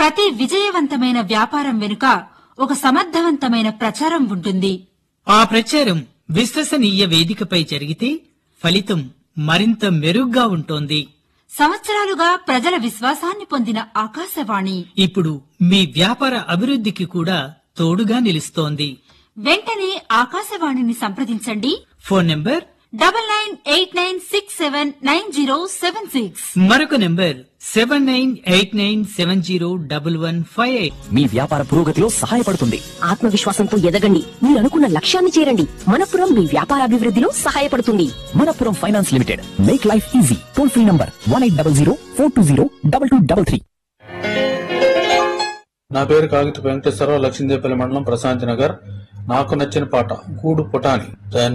ప్రతి విజయవంతమైన వ్యాపారం వెనుక ఒక సమర్థవంతమైన ప్రచారం ఉంటుంది ఆ ప్రచారం విశ్వసనీయ వేదికపై జరిగితే ఫలితం మరింత మెరుగ్గా ఉంటోంది సంవత్సరాలుగా ప్రజల విశ్వాసాన్ని పొందిన ఆకాశవాణి ఇప్పుడు మీ వ్యాపార అభివృద్ధికి కూడా తోడుగా నిలుస్తోంది వెంటనే ఆకాశవాణిని సంప్రదించండి phone number double nine eight nine six seven nine zero seven six మరొక number seven nine eight nine seven zero double one five eight మీ వ్యాపార పురోగతిలో సహాయపడుతుంది ఆత్మవిశ్వాసంతో ఎదగండి మీరు అనుకున్న లక్ష్యాన్ని చేరండి మనపురం మీ వ్యాపారాభివృద్ధిలో సహాయపడుతుంది Manappuram finance limited make life easy toll free number one eight double zero four two zero double two double three నా పేరు కాగిత వెంకటేశ్వరరావు లక్ష్మీదేపల్లి మండలం ప్రశాంతి నగర్ నాకు నచ్చిన పాట గూడు పుటాని దాన్ని